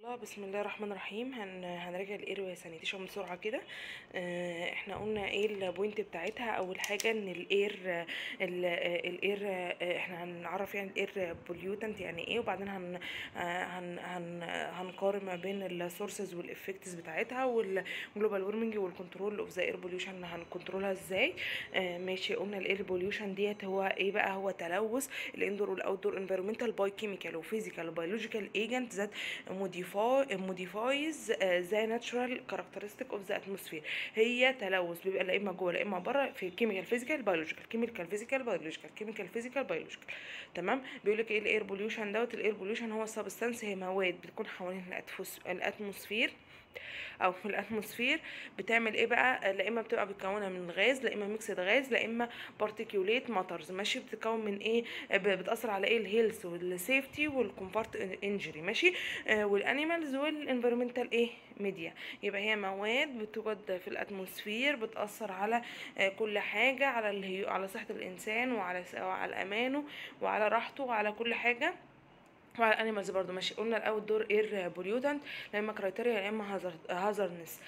الله بسم الله الرحمن الرحيم هن... هنراجع الاير سانيتيشن بسرعه كده آه، احنا قلنا ايه البوينت بتاعتها اول حاجه ان الاير ال- آه، الاير آه، احنا هنعرف يعني الاير بوليوتنت يعني ايه وبعدين هن... آه، هن... هن... هنقارن ما بين السورسز والافكتس بتاعتها والجلوبال وورمنج والكنترول اوف ذا اير بوليوشن هنكنترولها ازاي آه، ماشي قلنا الاير بوليوشن ديت هو ايه بقى هو تلوث الاندور والاوتدور انفيرمنتال باي كيميكال وفيزيكال وبيولوجيكال ايجنت ذات modify modifies uh, the natural characteristic of the atmosphere هي تلوث بيبقى لا اما جوه لا اما بره في كيميكال فيزيكال بيولوجيكال كيميكال فيزيكال بيولوجيكال كيميكال فيزيكال بيولوجيكال تمام بيقول لك ايه الاير بوليوشن دوت الاير بوليوشن هو سبستانس هي مواد بتكون حوالين الأتفوس- الاتموسفير او في الاتموسفير بتعمل ايه بقى لا اما بتبقى متكونه من غاز لا اما ميكسد غاز لا اما بارتيكيوليت ماترز ماشي بتتكون من ايه ب- بتاثر على ايه الهيلث والسيفتي والكومفورت انجري ماشي آه والانيمالز والانفيرمنتال ايه ميديا يبقى هي مواد بتوجد في الاتموسفير بتاثر على آه كل حاجه على الهيو على صحه الانسان وعلى س- وعلى امانه وعلى راحته وعلى كل حاجه وعلى الانيمالز برضو ماشي قلنا الاول دور اير بوليوتنت لا اما كرايتيريا لا اما هازاردنس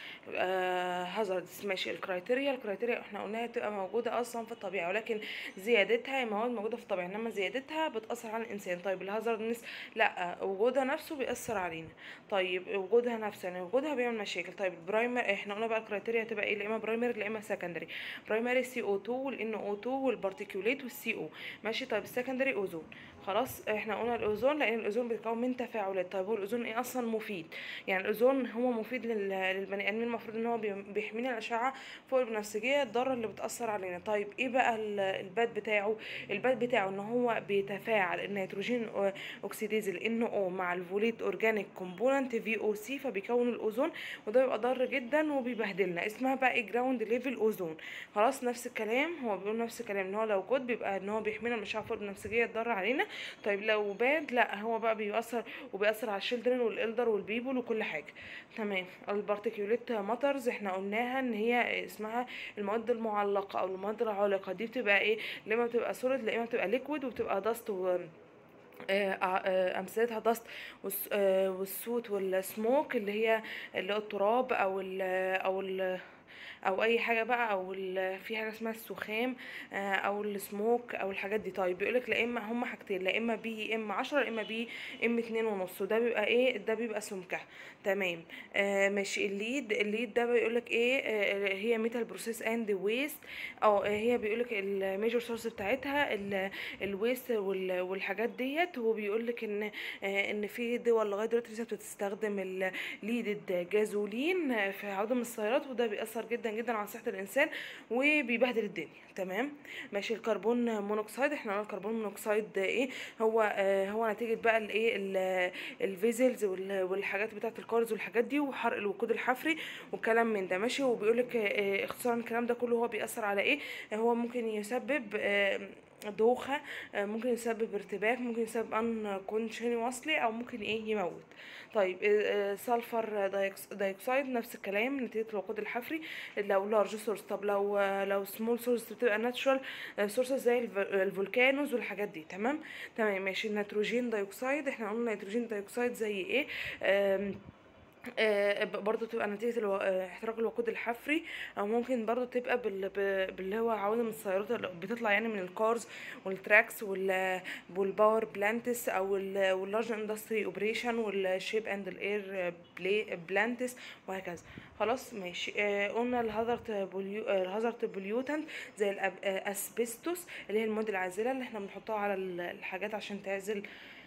هازاردنس ماشي الكرايتيريا الكرايتيريا احنا قلناها بتبقى موجوده اصلا في الطبيعه ولكن زيادتها هي مواد موجوده في الطبيعه انما زيادتها بتاثر على الانسان طيب الهازاردنس لا وجودها نفسه بيأثر علينا طيب وجودها نفسه يعني وجودها بيعمل مشاكل طيب البرايمر احنا قلنا بقى الكرايتيريا تبقى ايه لا اما برايمري لا اما سكندري برايمري سي او 2 والان او 2 والبارتيكيوليت والسي او ماشي طيب السكندري اوزون خلاص احنا قلنا الاوزون لان الاوزون بيتكون من تفاعلات طيب هو الاوزون ايه اصلا مفيد يعني الاوزون هو مفيد لل- للبني ادمين المفروض ان هو بي- بيحمينا الاشعه فوق البنفسجيه الضاره اللي بتاثر علينا طيب ايه بقى ال- الباد بتاعه الباد بتاعه ان هو بيتفاعل النيتروجين أو- اوكسيديز ال او مع الفوليت اورجانيك كومبوننت في او سي فبيكون الاوزون وده بيبقى ضار جدا وبيبهدلنا اسمها بقى ايه جراوند ليفل اوزون خلاص نفس الكلام هو بيقول نفس الكلام ان هو لو جود بيبقى ان هو بيحمينا من الاشعه فوق البنفسجيه الضاره علينا طيب لو باد لا هو بقى بيأثر وبيأثر على الشيلدرن والإلدر والبيبول وكل حاجة تمام البارتيكيوليت ماترز احنا قلناها ان هي اسمها المواد المعلقة او المواد العالقة دي بتبقى ايه لا اما بتبقى سوليد لا اما بتبقى ليكويد وبتبقى داست و آه، آه، امثلتها داست والس- آه، والصوت والسموك اللي هي اللي هو التراب او ال او ال او اي حاجه بقى او ال- في حاجه اسمها السخام آه، او السموك او الحاجات دي طيب بيقولك لا اما هما حاجتين لا اما بي ام 10 لا اما بي ام اتنين ونص وده بيبقى ايه ده بيبقى سمكه تمام آه ماشي الليد الليد ده بيقولك ايه آه هي ميتال بروسيس اند ويست او هي بيقولك الميجور سورس بتاعتها الويست والحاجات ديت وبيقولك ان آه ان في دول لغايه دلوقتي لسه بتستخدم الليد الجازولين في عدم السيارات وده بيأثر جدا جدا على صحه الانسان وبيبهدل الدنيا تمام ماشي الكربون مونوكسيد احنا قلنا الكربون مونوكسيد ده ايه هو آه هو نتيجه بقى الايه ال- الفيزلز وال- والحاجات بتاعه الكارز والحاجات دي وحرق الوقود الحفري والكلام من ده ماشي وبيقول لك اختصارا الكلام ده كله هو بيأثر على ايه هو ممكن يسبب آه دوخة آه، ممكن يسبب ارتباك ممكن يسبب ان كونتينوسلي او ممكن ايه يموت طيب سلفر دايوكسيد نفس الكلام نتيجة الوقود الحفري لو لارج سورس طب لو آه، لو سمول سورس بتبقى ناتشورال سورسز زي الف- الفولكانوز والحاجات دي تمام تمام ماشي النيتروجين دايوكسيد احنا قلنا نيتروجين دايوكسيد زي ايه آم، آه، ب- برضو تبقى نتيجة الو... آه، احتراق الوقود الحفري او ممكن برضو تبقى بال... ب- باللي هو عوادم السيارات اللي بتطلع يعني من الكارز والتراكس وال... والباور بلانتس او ال... واللارج اندستري اوبريشن والشيب اند الاير بلاي بلانتس وهكذا خلاص ماشي آه قلنا الهازارد بوليو الهازارد بوليوتنت زي الاسبستوس اللي هي المواد العازله اللي احنا بنحطها على ال- الحاجات عشان تعزل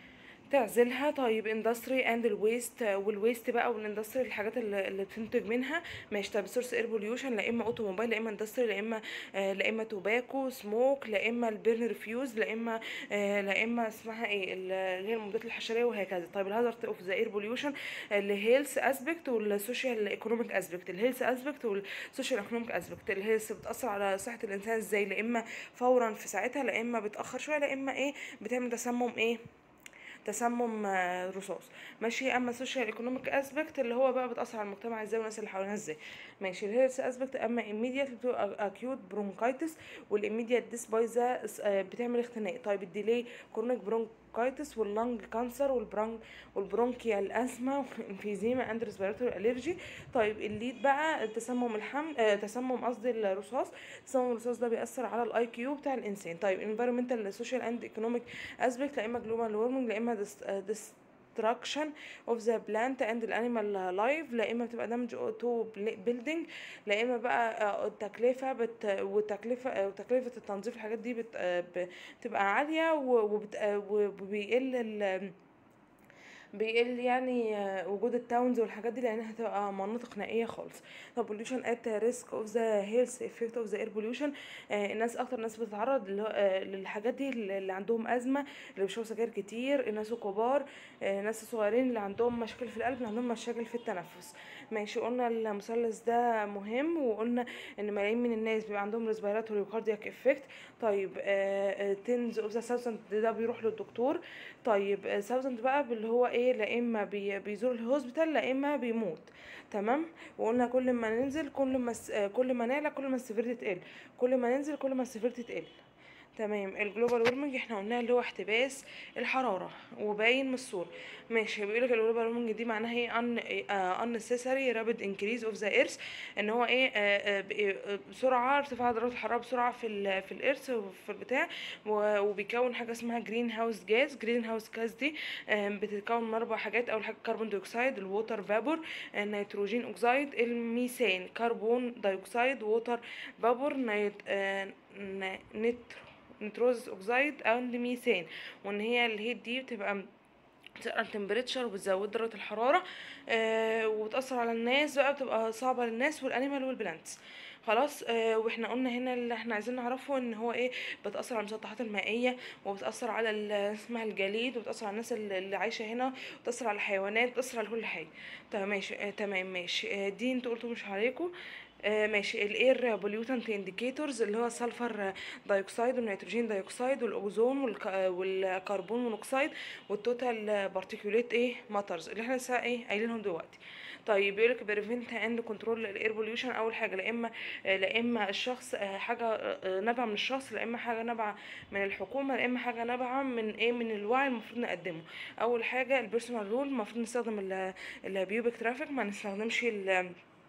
تعزلها طيب اندستري اند الويست والويست بقى والاندستري الحاجات اللي, اللي بتنتج منها ماشي طب سورس اير بوليوشن لا اما اوتوموبايل لا اما اندستري لا اما آه لا اما توباكو سموك لا اما البيرن ريفيوز لا اما آه لا اما اسمها ايه ال- اللي هي المبيدات الحشريه وهكذا طيب الهازارد اوف ذا اير بوليوشن الهيلث اسبكت والسوشيال ايكونوميك اسبكت الهيلث اسبكت والسوشيال ايكونوميك اسبكت الهيلث بتاثر على صحه الانسان ازاي لا اما فورا في ساعتها لا اما بتاخر شويه لا اما ايه بتعمل تسمم ايه تسمم آه، رصاص ماشي اما السوشيال ايكونوميك اسبكت اللي هو بقى بتاثر على المجتمع ازاي والناس اللي حوالينا ازاي ماشي الهيلث اسبكت اما immediate بتبقى اكيوت برونكايتس والimmediate ديسبايزا بتعمل اختناق طيب الديلي كرونيك برونك برونكايتس واللنج كانسر والبرونك والبرونكيال ازمه والانفيزيما اند ريسبيراتوري الرجي طيب الليد بقى تسمم الحمل آه تسمم قصدي الرصاص تسمم الرصاص ده بيأثر على الاي كيو بتاع الانسان طيب environmental social and economic aspect لا اما global warming لا اما destruction of the plant and the animal life لا اما بتبقى damage to building لا اما بقى آه، التكلفه بت والتكلفه آه، وتكلفه التنظيف الحاجات دي بت آه، بتبقى عاليه وبت- آه، وبيقل ال بيقل يعني آه، وجود التاونز والحاجات دي لانها هتبقى مناطق نائيه خالص طب pollution at risk of the health effect of the air pollution آه، الناس اكتر ناس بتتعرض اللي هو- آه، للحاجات دي اللي عندهم ازمه اللي بيشربوا سجاير كتير الناس الكبار آه، الناس الصغيرين اللي عندهم مشاكل في القلب اللي عندهم مشاكل في التنفس ماشي قلنا المثلث ده مهم وقلنا ان ملايين من الناس بيبقى عندهم respiratory وكاردياك افكت طيب تنز اوف ذا ثاوزند ده بيروح للدكتور طيب ثاوزند بقى اللي هو ايه لا اما بي بيزور الهوسبيتال لا اما بيموت تمام وقلنا كل ما ننزل كل ما الس- آه، كل ما نعلى كل ما السيفيرتي تقل كل ما ننزل كل ما السيفيرتي تقل تمام الجلوبال وورمنج احنا قلنا اللي هو احتباس الحراره وباين من الصوره ماشي بيقول لك الجلوبال وورمنج دي معناها ايه ان unnecessary rapid increase of the earth ان هو ايه آه، آه، ب- آه، بسرعه ارتفاع درجه الحراره بسرعه في ال في الارث وفي البتاع و- وبيكون حاجه اسمها جرين هاوس جاز جرين هاوس جاز دي آم، بتتكون من اربع حاجات اول حاجه كربون دايوكسيد الووتر فابور النيتروجين اوكسيد الميثان كربون دايوكسيد ووتر فابور نيت آه، ن- نترو نيتروز اوكسيد او الميثان وان هي الهيت دي بتبقى بتقلل التمبريتشر وبتزود درجة الحرارة آه وبتأثر على الناس بقى بتبقى صعبة للناس والانيمال والبلانتس خلاص آه واحنا قلنا هنا اللي احنا عايزين نعرفه ان هو ايه بتأثر على المسطحات المائية وبتأثر على ال- اسمها الجليد وبتأثر على الناس اللي اللي عايشة هنا وبتأثر على الحيوانات بتأثر على كل حاجة طيب ماشي آه تمام ماشي آه دي انتوا قلتوا مش عليكم آه ماشي الاير بوليوتنت انديكيتورز اللي هو السلفر دايوكسيد والنيتروجين دايوكسيد والاوزون والك- والكربون مونوكسيد والتوتال بارتيكوليت ايه ماترز اللي احنا لسه ايه قايلينهم دلوقتي طيب بيقول لك بريفنت اند كنترول الاير بوليوشن اول حاجه لا اما لا اما الشخص آه، حاجه آه، نابعه من الشخص لا اما حاجه نابعه من الحكومه لا اما حاجه نابعه من ايه من الوعي المفروض نقدمه اول حاجه البيرسونال رول المفروض نستخدم ال- البيوبك ترافيك ما نستخدمش ال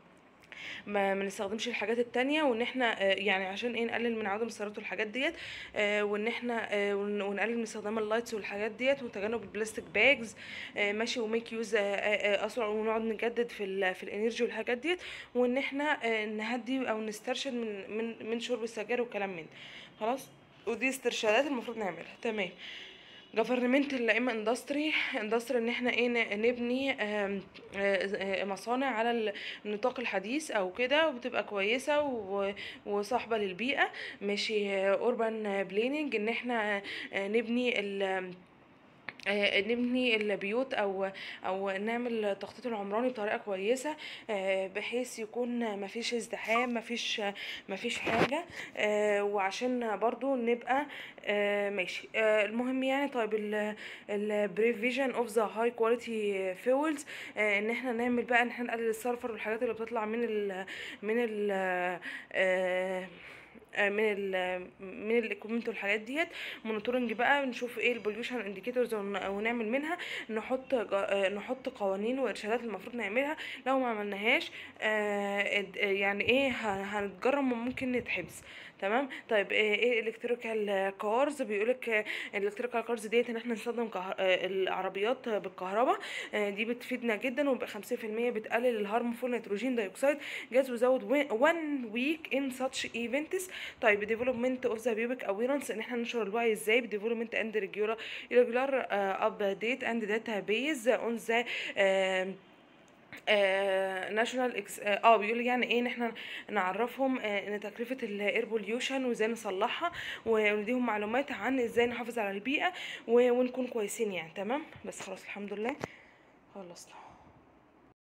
ما ما نستخدمش الحاجات التانية وان احنا آه، يعني عشان ايه نقلل من عدم السيارات والحاجات ديت آه، وان احنا آه، ون- ونقلل من استخدام اللايتس والحاجات ديت وتجنب البلاستيك باجز ماشي وميك يوز اسرع ونقعد نجدد في ال في الانرجي والحاجات ديت وان احنا آه، نهدي او نسترشد من من من شرب السجاير والكلام من ده. خلاص ودي استرشادات المفروض نعملها تمام جفرمنت لا اما اندستري اندستري ان احنا ايه ن- نبني آم، آه، آه، مصانع على ال- النطاق الحديث او كده وبتبقى كويسه و- وصاحبه للبيئه ماشي اوربان بلاننج ان احنا آه، نبني ال آه، نبني البيوت او او نعمل تخطيط العمراني بطريقه كويسه آه، بحيث يكون مفيش ازدحام مفيش مفيش حاجه آه، وعشان برضو نبقى آه، ماشي آه، المهم يعني طيب البريفيجن اوف ذا هاي كواليتي فيولز ان احنا نعمل بقى ان احنا نقلل السلفر والحاجات اللي بتطلع من ال من ال آه، آه، من ال من الاكويبمنت والحاجات ديت مونيتورنج بقى نشوف ايه البوليوشن انديكيتورز ونعمل منها نحط جا- آه، نحط قوانين وارشادات المفروض نعملها لو ما عملناهاش آه، اد- آه، يعني ايه ه- هنتجرم وممكن نتحبس تمام طيب آه، ايه الكتريكال كارز بيقولك الالكتريكال كارز ديت ان احنا نستخدم كه- آه، العربيات بالكهرباء آه، دي بتفيدنا جدا وب 50% بتقلل الهارمفول نيتروجين دايوكسيد جاز وزود 1 ويك ان such events طيب development of the pubic awareness ان احنا ننشر الوعي ازاي development and regular regular uh, update and database on the ناشونال اكس اه بيقول يعني ايه ان احنا نعرفهم آه، ان تكلفه الاير بوليوشن وازاي نصلحها ونديهم معلومات عن ازاي نحافظ على البيئه و- ونكون كويسين يعني تمام بس خلاص الحمد لله خلصنا